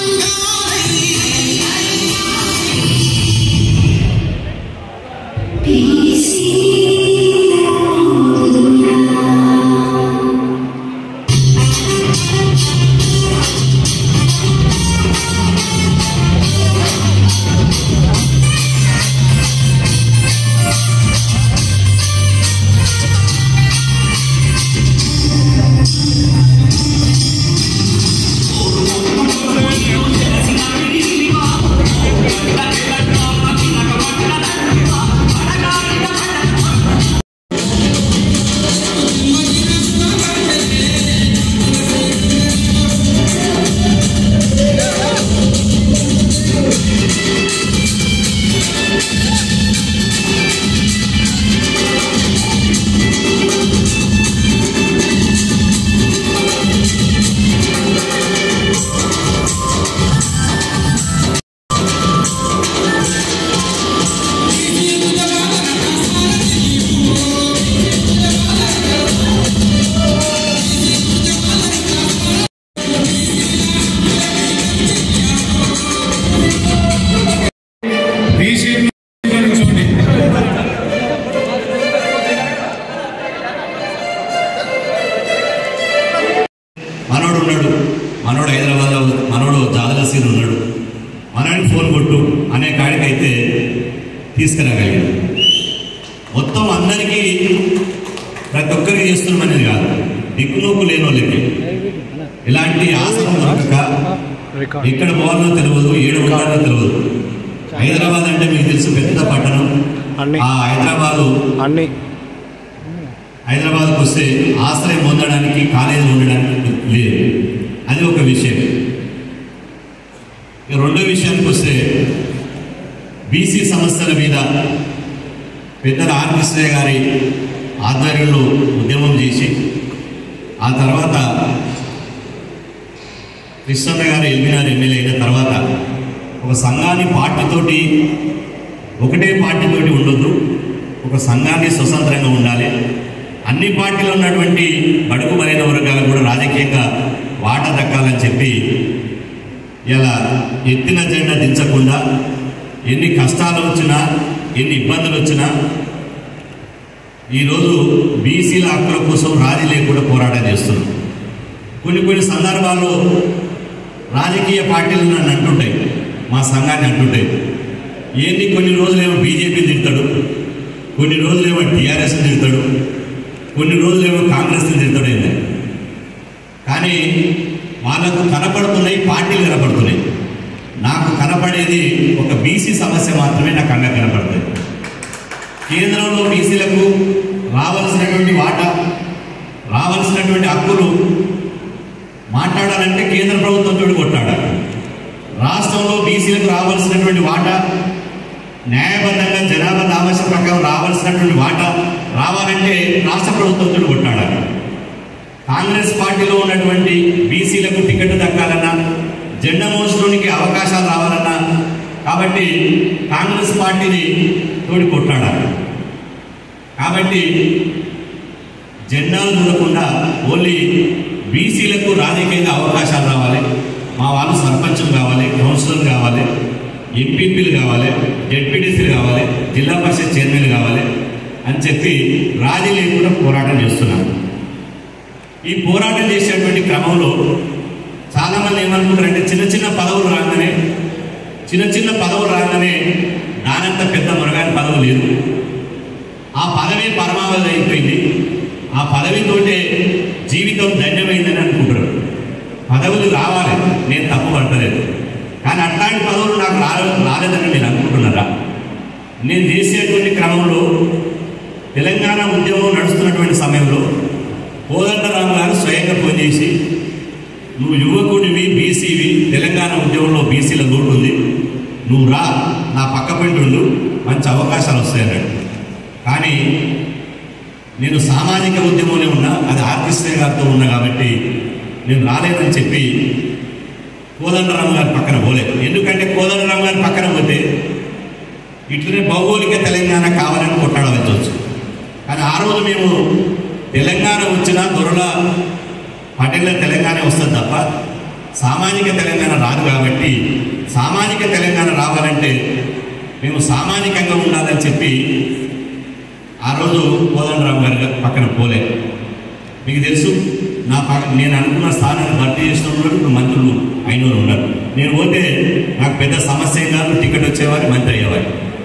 మనోడు ఉన్నాడు మనోడు హైదరాబాద్లో మనోడు జాదలసీన్ ఉన్నాడు మనోడికి ఫోన్ కొట్టు అనే కాడికైతే తీసుకురాగలిగాడు మొత్తం అందరికీ ప్రతి ఒక్కరికి చేస్తున్నాం అనేది కాదు దిక్కునోకు లేని వాళ్ళకి ఇలాంటి ఆసనం దొరకక ఎక్కడ పోవాలో తెలియదు ఏడు ఉండాలో తెలియదు హైదరాబాద్ అంటే మీకు తెలుసు పెద్ద పట్టణం అన్ని. ఆ హైదరాబాదు అన్ని హైదరాబాద్కు వస్తే ఆశ్రయం పొందడానికి కాలేజీ ఉండడానికి లేదు అది ఒక విషయం ఇక రెండో విషయానికి వస్తే బీసీ సమస్యల మీద పెద్దల ఆర్ కృష్ణయ్య గారి ఆధ్వర్యంలో ఉద్యమం చేసి ఆ తర్వాత కృష్ణన్న గారు ఎల్బీనార్ ఎమ్మెల్యే అయిన తర్వాత ఒక సంఘాన్ని పార్టీతోటి ఒకటే పార్టీతోటి ఉండొద్దు ఒక సంఘాన్ని స్వతంత్రంగా ఉండాలి అన్ని పార్టీలు ఉన్నటువంటి బడుగు బలైన వర్గాలకు కూడా రాజకీయంగా వాట దక్కాలని చెప్పి ఇలా ఎత్తిన జెండా దించకుండా ఎన్ని కష్టాలు వచ్చినా ఎన్ని ఇబ్బందులు వచ్చినా ఈరోజు బీసీల హక్కుల కోసం రాజీ లేకుండా పోరాటం చేస్తున్నాం కొన్ని కొన్ని సందర్భాల్లో రాజకీయ పార్టీలు నన్ను అంటుంటాయి మా సంఘాన్ని అంటుంటాయి ఏంటి కొన్ని రోజులేమో బీజేపీ తిడతాడు కొన్ని రోజులేమో టీఆర్ఎస్ తిడతాడు కొన్ని రోజులేమో కాంగ్రెస్ తిడతాడు ఏంటి కానీ వాళ్ళకు కనపడుతున్నాయి పార్టీలు కనపడుతున్నాయి నాకు కనపడేది ఒక బీసీ సమస్య మాత్రమే నాకు అంగా కనపడుతుంది కేంద్రంలో బీసీలకు రావాల్సినటువంటి వాటా రావాల్సినటువంటి హక్కులు మాట్లాడాలంటే కేంద్ర ప్రభుత్వంతో కొట్లాడాలి రాష్ట్రంలో బీసీలకు రావాల్సినటువంటి వాటా న్యాయబద్ధంగా జనాభా ఆవశ్యక ప్రకారం రావాల్సినటువంటి వాటా రావాలంటే రాష్ట్ర ప్రభుత్వంతో కొట్లాడాలి కాంగ్రెస్ పార్టీలో ఉన్నటువంటి బీసీలకు టికెట్ దక్కాలన్నా జెండా మోసడానికి అవకాశాలు రావాలన్నా కాబట్టి కాంగ్రెస్ పార్టీని తోడి కొట్లాడాలి కాబట్టి జెండాలు చూడకుండా ఓన్లీ బీసీలకు రాజకీయంగా అవకాశాలు రావాలి మా వాళ్ళు సర్పంచులు కావాలి కౌన్సిలర్లు కావాలి ఎంపీపీలు కావాలి జెడ్పీటీసీలు కావాలి జిల్లా పరిషత్ చైర్మన్లు కావాలి అని చెప్పి రాజీ లేకుండా పోరాటం చేస్తున్నాం ఈ పోరాటం చేసేటువంటి క్రమంలో చాలామంది ఏమనుకుంటారంటే చిన్న చిన్న పదవులు రాగానే చిన్న చిన్న పదవులు రాగానే దానంత పెద్ద మురగాని పదవి లేదు ఆ పదవి పరమావధి అయిపోయింది ఆ పదవితోటే జీవితం ధన్యమైందని అనుకుంటారు పదవులు రావాలి నేను తప్పు పడతలేదు కానీ అట్లాంటి పదవులు నాకు రాలే రాలేదని మీరు అనుకుంటున్నారా నేను చేసేటువంటి క్రమంలో తెలంగాణ ఉద్యమం నడుస్తున్నటువంటి సమయంలో కోదండరామ్ గారు స్వయంగా ఫోన్ చేసి నువ్వు యువకుడివి బీసీవి తెలంగాణ ఉద్యమంలో బీసీల లోటు ఉంది నువ్వు రా నా పక్క పంటి ఉండు మంచి అవకాశాలు వస్తాయన్నాడు కానీ నేను సామాజిక ఉద్యమంలో ఉన్నా అది ఆర్కిస్ట్రే గారితో ఉన్నా కాబట్టి నేను రాలేదని చెప్పి కోదండరామ్ గారి పక్కన పోలేదు ఎందుకంటే కోదండరామ్ గారి పక్కన పోతే ఇట్లనే భౌగోళిక తెలంగాణ కావాలని కొట్టాడవచ్చు కానీ ఆ రోజు మేము తెలంగాణ వచ్చినా దొరల పటేళ్ళ తెలంగాణ వస్తుంది తప్ప సామాజిక తెలంగాణ రాదు కాబట్టి సామాజిక తెలంగాణ రావాలంటే మేము సామాజికంగా ఉండాలని చెప్పి ఆ రోజు కోదండరామ్ గారి పక్కన పోలే మీకు తెలుసు నా పక్క నేను అనుకున్న స్థానాన్ని భర్తీ చేసిన వాళ్ళు ఇప్పుడు మంత్రులు అయిన వాళ్ళు ఉన్నారు నేను పోతే నాకు పెద్ద సమస్య ఏం కాదు టికెట్ వచ్చేవారు మంత్రి అయ్యేవారు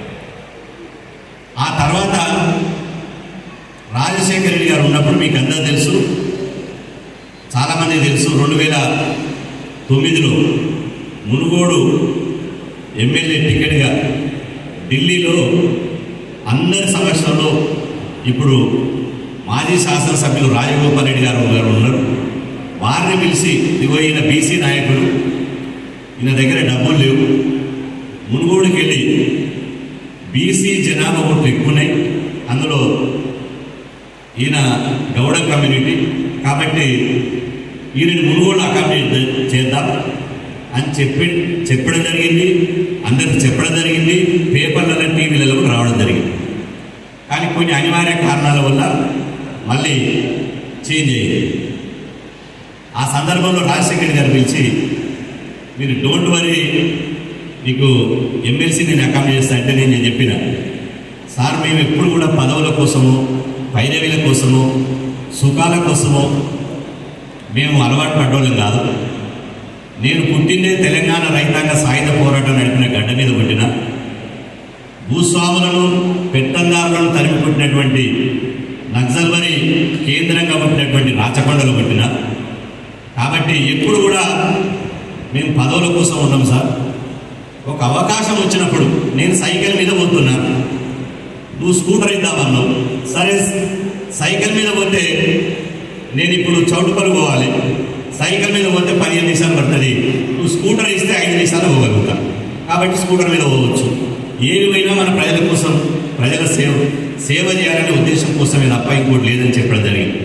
ఆ తర్వాత రాజశేఖర రెడ్డి గారు ఉన్నప్పుడు మీకు అందరూ తెలుసు చాలామంది తెలుసు రెండు వేల తొమ్మిదిలో మునుగోడు ఎమ్మెల్యే టికెట్గా ఢిల్లీలో అందరి సమక్షంలో ఇప్పుడు మాజీ శాసనసభ్యులు రాజగోపాల్ రెడ్డి గారు గారు ఉన్నారు వారిని పిలిచి ఇదిగో ఈయన బీసీ నాయకుడు ఈయన దగ్గర డబ్బులు లేవు మునుగోడుకి వెళ్ళి బీసీ జనాభా ఓట్లు ఎక్కువ ఉన్నాయి అందులో ఈయన గౌడ కమ్యూనిటీ కాబట్టి ఈయనని మునుగోడు అకామిడేట్ చేద్దాం అని చెప్పి చెప్పడం జరిగింది అందరికి చెప్పడం జరిగింది పేపర్లలో టీవీలలో కూడా రావడం జరిగింది కానీ కొన్ని అనివార్య కారణాల వల్ల మళ్ళీ చేంజ్ అయ్యింది ఆ సందర్భంలో రాజశేఖర్ గారు పిలిచి మీరు డోంట్ వరీ మీకు ఎమ్మెల్సీ నేను అకామిడేట్ చేస్తా అంటే నేను చెప్పిన సార్ మేము ఎప్పుడు కూడా పదవుల కోసము పైరవీల కోసము సుఖాల కోసము మేము అలవాటు పడ్డోళ్ళం కాదు నేను పుట్టిందే తెలంగాణ రైతాంగ సాయుధ పోరాటం నడిపిన గడ్డ మీద పుట్టిన భూస్వాములను పెత్తందారులను తరిమి పుట్టినటువంటి నక్సల్వరి కేంద్రంగా పుట్టినటువంటి రాచకొండలు పుట్టిన కాబట్టి ఎప్పుడు కూడా మేము పదవుల కోసం ఉన్నాం సార్ ఒక అవకాశం వచ్చినప్పుడు నేను సైకిల్ మీద పోతున్నాను నువ్వు స్కూటర్ ఇద్దామన్నావు సరే సైకిల్ మీద పోతే నేను ఇప్పుడు చౌటుపల్లి పోవాలి సైకిల్ మీద పోతే పదిహేను నిమిషాలు పడుతుంది నువ్వు స్కూటర్ ఇస్తే ఐదు నిమిషాలు పోగలుగుతా కాబట్టి స్కూటర్ మీద పోవచ్చు ఏది పోయినా మన ప్రజల కోసం ప్రజల సేవ సేవ చేయాలనే ఉద్దేశం కోసమే తప్ప ఇంకోటి లేదని చెప్పడం జరిగింది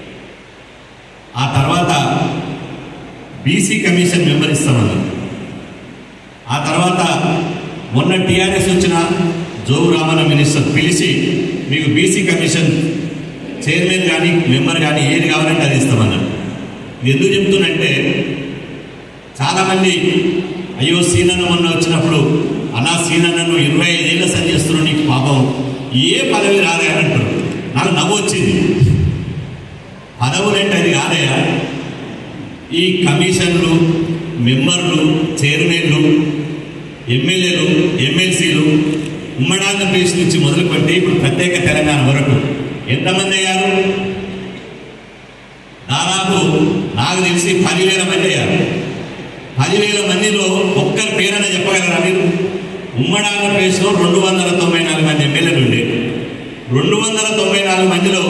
ఆ తర్వాత బీసీ కమిషన్ మెంబర్ ఇస్తామన్నారు ఆ తర్వాత మొన్న టీఆర్ఎస్ వచ్చిన జోగు రామన్న మినిస్టర్ పిలిచి మీకు బీసీ కమిషన్ చైర్మన్ కానీ మెంబర్ కానీ ఏది కావాలంటే అది ఇస్తామన్నారు ఇది ఎందుకు చెప్తున్నంటే చాలామంది అయ్యో సీనన్న మొన్న వచ్చినప్పుడు అన్నా సీనన్నను ఇరవై ఐదేళ్ల సరి చేస్తున్నావు నీకు పాపం ఏ పదవి రాదే అని అంటారు నాకు నవ్వు వచ్చింది పదవులంటే అది కాదయా ఈ కమిషన్లు మెంబర్లు చైర్మన్లు ఎమ్మెల్యేలు ఎమ్మెల్సీలు ఉమ్మడి ఆంధ్రప్రదేశ్ నుంచి మొదలుపెట్టి ఇప్పుడు ప్రత్యేక తెలంగాణ వరకు ఎంతమంది అయ్యారు దాదాపు నాకు తెలిసి పదివేల మంది అయ్యారు పదివేల మందిలో ఒక్కరి పేరైనా చెప్పగలరా మీరు ఉమ్మడి ఆంధ్రప్రదేశ్లో రెండు వందల తొంభై నాలుగు మంది ఎమ్మెల్యేలు ఉండే రెండు వందల తొంభై నాలుగు మందిలో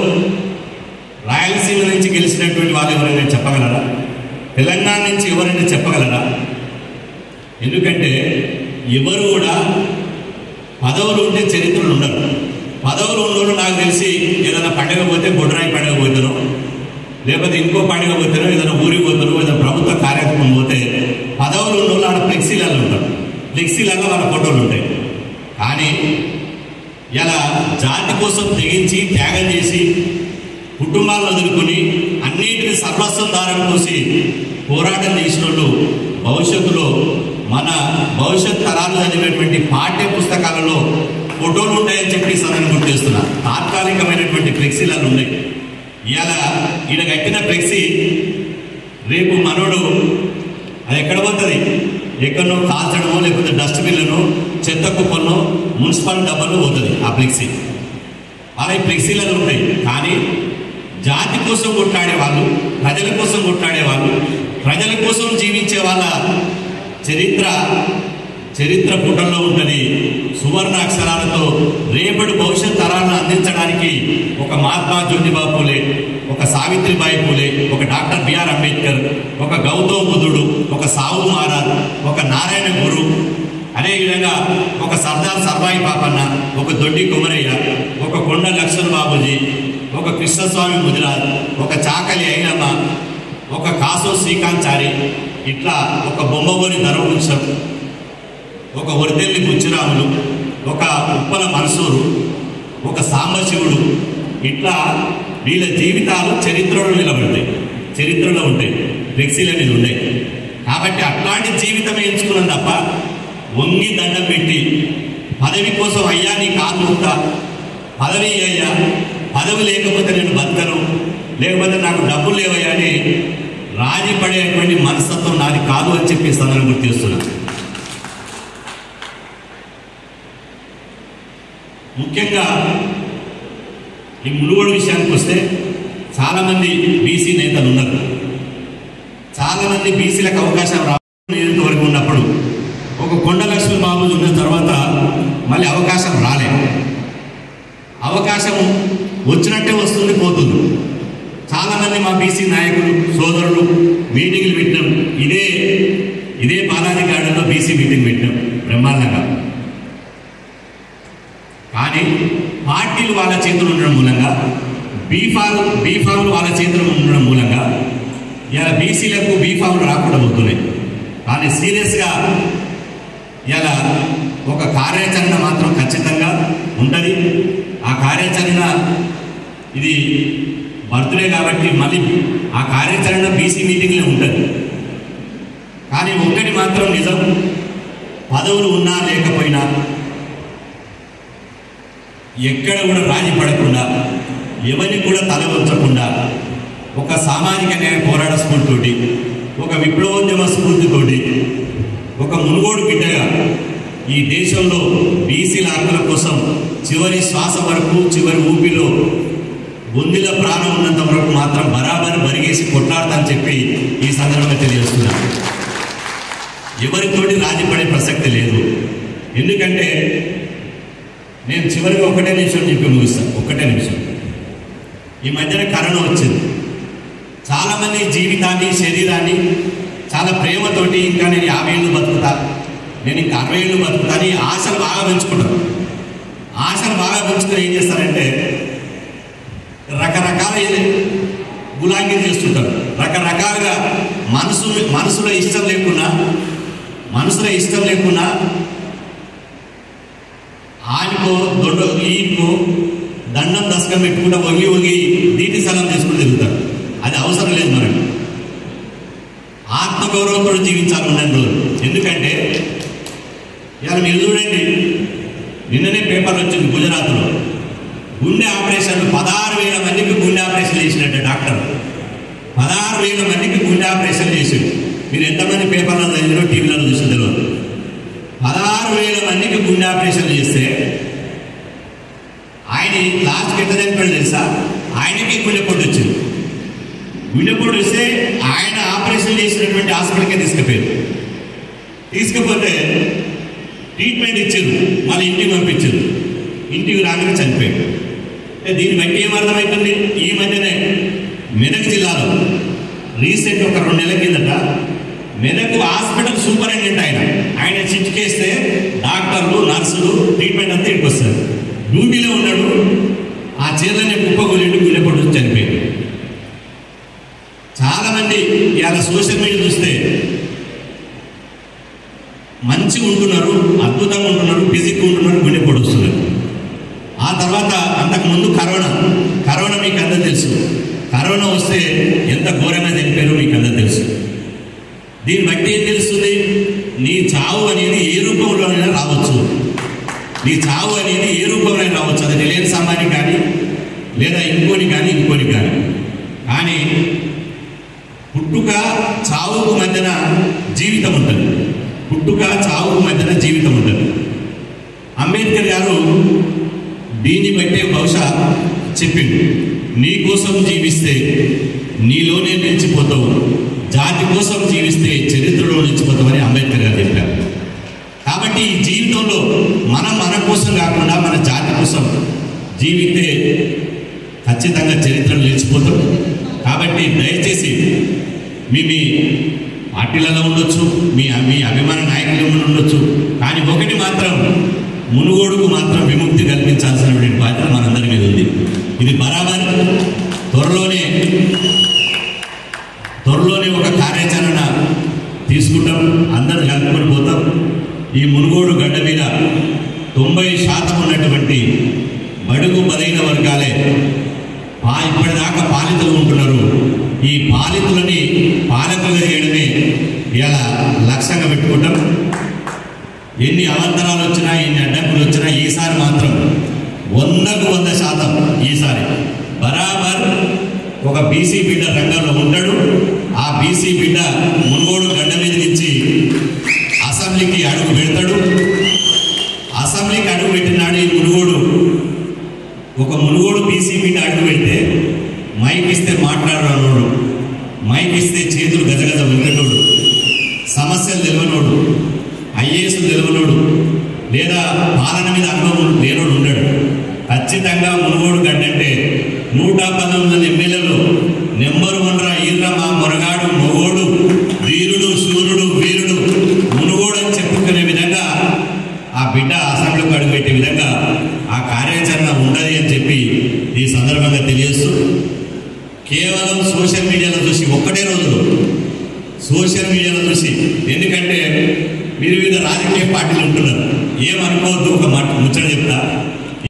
రాయలసీమ నుంచి గెలిచినటువంటి వాళ్ళు ఎవరైనా చెప్పగలరా తెలంగాణ నుంచి ఎవరైనా చెప్పగలరా ఎందుకంటే ఎవరు కూడా పదవులు ఉంటే చరిత్రలు ఉండరు పదవులు ఉన్నోళ్ళు నాకు తెలిసి ఏదైనా పండగ పోతే బొడ్రాయి పండగ పోతారు లేకపోతే ఇంకో పండుగ పోతారో ఏదైనా ఊరికి పోతారో ఏదైనా ప్రభుత్వ కార్యక్రమం పోతే పదవులు ఉన్నోళ్ళు ఆడ ఫ్లెక్సీలలో ఉంటారు ఫ్లెక్సీలలో వాళ్ళ ఫోటోలు ఉంటాయి కానీ ఇలా జాతి కోసం తెగించి త్యాగం చేసి కుటుంబాలను వదులుకొని అన్నిటిని సర్వస్వం దారం పోసి పోరాటం చేసిన వాళ్ళు భవిష్యత్తులో మన భవిష్యత్ తరాలు చదివేటువంటి పాఠ్య పుస్తకాలలో ఫోటోలు ఉంటాయని చెప్పి సదన గుర్తు చేస్తున్నా తాత్కాలికమైనటువంటి ఫ్లెక్సీలు ఉన్నాయి ఇవాళ ఈయన కట్టిన ఫ్లెక్సీ రేపు మనోడు అది ఎక్కడ పోతుంది ఎక్కడనో కాల్చడమో లేకపోతే డస్ట్బిన్లను చెత్త కుప్పలను మున్సిపల్ డబ్బాలో పోతుంది ఆ ఫ్లెక్సీ అలా ఈ ఫ్లెక్సీలలో ఉంటాయి కానీ జాతి కోసం కొట్లాడే వాళ్ళు ప్రజల కోసం కొట్లాడే వాళ్ళు ప్రజల కోసం జీవించే వాళ్ళ చరిత్ర చరిత్ర పుటల్లో ఉంటుంది సువర్ణ అక్షరాలతో రేపటి భవిష్యత్ తరాలను అందించడానికి ఒక మహాత్మా జ్యోతిబా పూలే ఒక సావిత్రిబాయి పూలే ఒక డాక్టర్ బిఆర్ అంబేద్కర్ ఒక గౌతమ బుద్ధుడు ఒక సావు మహారాజ్ ఒక నారాయణ గురు అదేవిధంగా ఒక సర్దార్ సర్వాయి పాపన్న ఒక దొడ్డి కుమరయ్య ఒక కొండ లక్ష్మణ్ బాబుజీ ఒక కృష్ణస్వామి ముదిరాజ్ ఒక చాకలి అయినమ్మ ఒక కాసో శ్రీకాంత్ ఇట్లా ఒక బొమ్మబోని ధర్మవృక్షం ఒక వరిదెల్లి బుచ్చిరాములు ఒక ఉప్పల మనసూరు ఒక సాంబశివుడు ఇట్లా వీళ్ళ జీవితాలు చరిత్రలో నిలబడతాయి చరిత్రలో ఉంటాయి ఫ్లెక్సీల మీద ఉంటాయి కాబట్టి అట్లాంటి జీవితమే ఎంచుకున్నాం తప్ప వంగి దండం పెట్టి పదవి కోసం అయ్యా నీ కాలు ముక్తా పదవి అయ్యా పదవి లేకపోతే నేను బతకను లేకపోతే నాకు డబ్బులు లేవయ్యా అని రాజీ పడేటువంటి మనస్తత్వం నాది కాదు అని చెప్పి ఈ సందర్భం గుర్తు చేస్తున్నా ముఖ్యంగా ఈ మునుగోడు విషయానికి వస్తే చాలామంది బీసీ నేతలు ఉన్నారు చాలామంది బీసీలకు అవకాశం రావడం వరకు ఉన్నప్పుడు ఒక కొండ లక్ష్మీ బాబు ఉన్న తర్వాత మళ్ళీ అవకాశం రాలే అవకాశం వచ్చినట్టే వస్తుంది పోతుంది చాలామంది మా బీసీ నాయకులు సోదరులు మీటింగ్లు పెట్టినాం ఇదే ఇదే బాలాజీ గార్డెన్లో బీసీ మీటింగ్ పెట్టినాం బ్రహ్మాండంగా కానీ పార్టీలు వాళ్ళ చేతులు ఉండడం మూలంగా బీఫామ్ బీఫామ్లు వాళ్ళ చేతులు ఉండడం మూలంగా ఇలా బీసీలకు బీఫామ్లు రాకుండా పోతున్నాయి కానీ సీరియస్గా ఇలా ఒక కార్యాచరణ మాత్రం ఖచ్చితంగా ఉంటుంది ఆ కార్యాచరణ ఇది బర్త్డే కాబట్టి మళ్ళీ ఆ కార్యాచరణ బీసీ మీటింగ్లో ఉంటుంది కానీ ఒక్కటి మాత్రం నిజం పదవులు ఉన్నా లేకపోయినా ఎక్కడ కూడా రాజీ పడకుండా ఎవరిని కూడా తల వంచకుండా ఒక సామాజిక న్యాయ పోరాట స్ఫూర్తితోటి ఒక విప్లవోద్యమ స్ఫూర్తితోటి ఒక మునుగోడు బిడ్డగా ఈ దేశంలో బీసీల హక్కుల కోసం చివరి శ్వాస వరకు చివరి ఊపిలో బొందిల ప్రాణం ఉన్నంత వరకు మాత్రం బరాబర్ బరిగేసి కొట్లాడతా అని చెప్పి ఈ సందర్భంగా తెలియజేస్తున్నాను ఎవరితోటి రాజీ పడే ప్రసక్తి లేదు ఎందుకంటే నేను చివరిగా ఒకటే నిమిషం చెప్పి ముగిస్తాను ఒకటే నిమిషం ఈ మధ్యన కరోనా వచ్చింది చాలామంది జీవితాన్ని శరీరాన్ని చాలా ప్రేమతోటి ఇంకా నేను యాభై ఏళ్ళు బతుకుతా నేను ఇంకా అరవై ఏళ్ళు బతుకుతా అని ఆశలు బాగా పెంచుకుంటాను ఆశలు బాగా పెంచుకుని ఏం చేస్తారంటే రకరకాల గులాంగిరి చేస్తుంటారు రకరకాలుగా మనసు మనసులో ఇష్టం లేకున్నా మనసులో ఇష్టం లేకున్నా ఆయనకో దొడ్డ ఈయనకో దండం దశకం పెట్టుకుంటా వంగి వంగి నీటి సలం చేసుకుని తిరుగుతారు అది అవసరం లేదు మనకు ఆత్మగౌరవంతో జీవించాలి ఉన్నన్ని రోజులు ఎందుకంటే ఇవాళ మీరు చూడండి నిన్ననే పేపర్ వచ్చింది గుజరాత్లో గుండె ఆపరేషన్ పదహారు వేల మందికి గుండె ఆపరేషన్ చేసినట్టు డాక్టర్ పదహారు వేల మందికి గుండె ఆపరేషన్ చేసిండు మీరు ఎంతమంది పేపర్లో చదివినో టీవీలలో చూసిన తెలియదు పదహారు వేల మందికి గుండె ఆపరేషన్ చేస్తే ఆయన లాస్ట్కి ఎంత చనిపోయాడు తెలుసా ఆయనకి గుండెపోటు వచ్చింది గుండెపోటు వస్తే ఆయన ఆపరేషన్ చేసినటువంటి హాస్పిటల్కే తీసుకుపోయారు తీసుకుపోతే ట్రీట్మెంట్ ఇచ్చారు మళ్ళీ ఇంటికి పంపించారు ఇంటికి రాగానే చనిపోయాడు అంటే దీన్ని బట్టి ఏమర్థమవుతుంది ఈ మధ్యనే మెదక్ జిల్లాలో రీసెంట్ ఒక రెండు నెలల కిందట మెదక్ హాస్పిటల్ సూపరింటెండెంట్ ఆయన ఆయన చిటికేస్తే డాక్టర్లు నర్సులు ట్రీట్మెంట్ అంతా ఇంటికి వస్తారు డ్యూటీలో ఉన్నాడు ఆ చీరలనే కుప్పగొలిండి గుండెపడి చనిపోయాడు చాలా మంది ఇవాళ సోషల్ మీడియా చూస్తే మంచిగా ఉంటున్నారు అద్భుతంగా ఉంటున్నారు ఫిజిక్ ఉంటున్నారు గుండెపోటు వస్తున్నారు ఆ తర్వాత అంతకుముందు కరోనా కరోనా మీకు అందరూ తెలుసు కరోనా వస్తే ఎంత ఘోరంగా చనిపోయారో మీకు అందరూ తెలుసు దీన్ని బట్టి ఏం తెలుస్తుంది నీ చావు అనేది ఏ రూపంలోనైనా రావచ్చు నీ చావు అనేది ఏ రూపంలో రావచ్చు అది రిలయన్స్ సామాని కానీ లేదా ఇంకోని కానీ ఇంకోని కానీ కానీ పుట్టుక చావుకు మధ్యన జీవితం ఉంటుంది పుట్టుక చావుకు మధ్యన జీవితం ఉంటుంది అంబేద్కర్ గారు దీన్ని బట్టే బహుశా చెప్పిండు నీ కోసం జీవిస్తే నీలోనే నిలిచిపోతావు జాతి కోసం జీవిస్తే చరిత్రలో నిలిచిపోతామని అంబేద్కర్ గారు చెప్పారు కాబట్టి ఈ జీవితంలో మనం మన కోసం కాకుండా మన జాతి కోసం జీవితే ఖచ్చితంగా చరిత్రలో నిలిచిపోతాం కాబట్టి దయచేసి మీ మీ పార్టీలలో ఉండొచ్చు మీ మీ అభిమాన నాయకులు ఉండొచ్చు కానీ ఒకటి మాత్రం మునుగోడుకు మాత్రం విముక్తి కల్పించాల్సినటువంటి బాధ్యత మనందరి మీద ఉంది ఇది బరాబర్ త్వరలోనే త్వరలోనే ఒక కార్యాచరణ తీసుకుంటాం అందరు కలుపుకొని పోతాం ఈ మునుగోడు గడ్డ మీద తొంభై శాతం ఉన్నటువంటి బడుగు బలైన వర్గాలే పా ఇప్పటిదాకా పాలితులు ఉంటున్నారు ఈ పాలితులని పాలకులుగా చేయడమే ఇలా లక్ష్యంగా పెట్టుకుంటాం ఎన్ని అవంతరాలు వచ్చినా ఎన్ని అడ్డంకులు వచ్చినా ఈసారి మాత్రం వందకు వంద శాతం ఈసారి బరాబర్ ఒక బీసీ బిడ్డ రంగంలో ఉంటాడు ఆ బీసీ బిడ్డ మునుగోడు గడ్డ మీద నుంచి అసెంబ్లీకి అడుగు పెడతాడు అసెంబ్లీకి అడుగు పెట్టినాడు ఈ మునుగోడు ఒక మునుగోడు బీసీ బిడ్డ అడుగు పెడితే మైక్ ఇస్తే మాట్లాడరానోడు మైక్ ఇస్తే చేతులు గజగజ ఉండేటోడు సమస్యలు తెలియనోడు ఐఏఎస్ తెలియనోడు లేదా పాలన మీద అనుభవం లేనోడు ఉండడు ఖచ్చితంగా మునుగోడు గడ్డంటే నూట పంతొమ్మిది మంది ఎమ్మెల్యేలు నెంబర్ వన్ రా ఈర్రా మా మొరగాడు మొగోడు వీరుడు సూర్యుడు వీరుడు మునుగోడు అని చెప్పుకునే విధంగా ఆ బిడ్డ అసెంబ్లీకి అడుగుపెట్టే విధంగా ఆ కార్యాచరణ ఉండదు అని చెప్పి ఈ సందర్భంగా తెలియజేస్తూ కేవలం సోషల్ మీడియాలో చూసి ఒక్కటే రోజులో సోషల్ మీడియాలో చూసి ఎందుకంటే మీరు వివిధ రాజకీయ పార్టీలు ఉంటున్నారు ఏమనుకోవద్దు ఒక మాట ముచ్చట చెప్తా